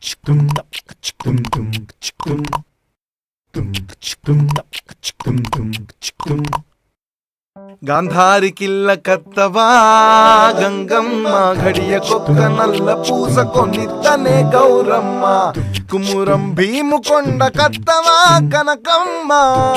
గాంధారి కిల్ల కత్తవా గంగమ్మ ఘడియ కొక్క నల్ల పూస కొనిత్తనే గౌరమ్మ కుమురం భీము కొండ కత్తవా కనకమ్మ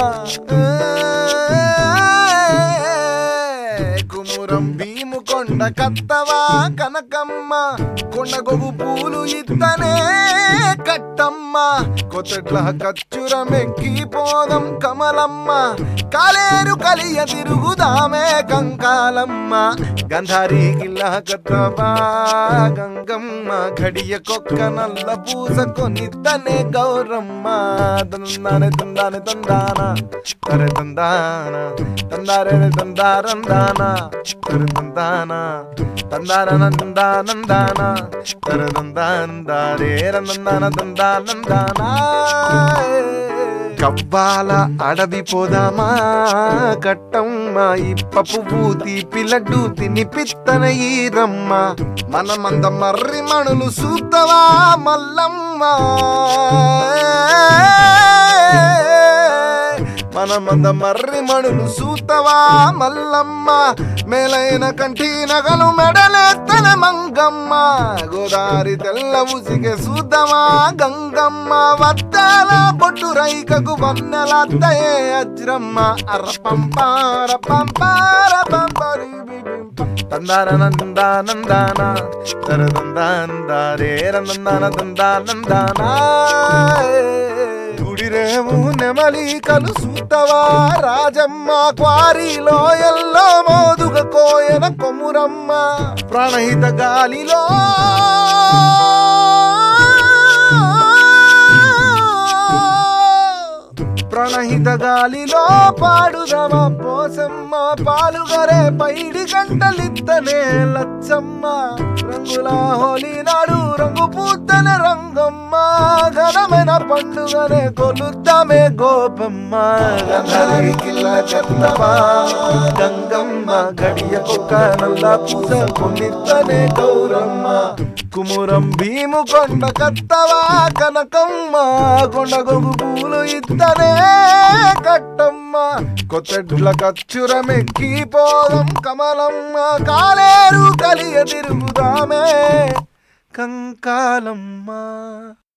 కుమురం భీము కొండ కత్తవా కనకమ్మ కొండ గొగు పూలు ఇత్తనే కట్టమ్మ కొత్తట్ల కచ్చురమెక్కి పోదం కమలమ్మ కాలేరు కలియ తిరుగుదామే కంకాలమ్మ గంధారి గిల్ల కత్తవా గంగమ్మ ఘడియ కొక్క నల్ల పూస కొనిద్దనే గౌరమ్మ తందానే తందానే తందాన తరే తందాన తందారే తందారందాన తరే తందాన తందారన తందానందాన తరే తందానందారే రందాన తందానందాన కవ్వాల అడవి పోదామా కట్టమ్మ ఇప్ప పువ్వు తీపి లడ్డు తినిపిత్తన ఈరమ్మ మనమంద మర్రి మణులు సూతవా మల్లమ్మ మనమంద మర్రి మణులు సూతవా మల్లమ్మ మేలైన కంటి నగలు మెడలేత్తన మంగమ్మ గోదారి తెల్ల ఉసిగే సూదమా గంగమ్మ వద్దాల బొట్టు రైకకు వన్నెలద్దయే అజ్రమ్మ అర్రపంపార పంపార పంపరి తందారన నందానందాన తరదందాందారే రందాన దందానందాన గుడిరేము నెమలి కలుసుతవా రాజమ్మ క్వారీలో ఎల్లో మోదుగ కోయన కొమురమ్మ ప్రాణహిత గాలిలో ప్రణహిత గాలిలో పాడుదమ పోసమ్మ పాలుగరే పైడి గంటలిత్తనే లచ్చమ్మ రంగుల హోలీ నాడు రంగు పూతన రంగమ్మ ఘనమైన పండుగనే కొలుద్దామే గోపమ్మ గంధారి కిల్ల చెత్తమా గంగమ్మ గడియ కుక్క నల్ల పూజ కొన్నిత్తనే గౌరమ్మ కుమురం భీము కొండ కత్తవా కనకమ్మ కొండ గొగు పూలు ఇత్తనే కట్టమ్మ కొత్తడ్ల కచ్చురమెక్కి పోదం కమలమ్మ కాలేరు కలియ తిరుగుదామే కంకాలమ్మ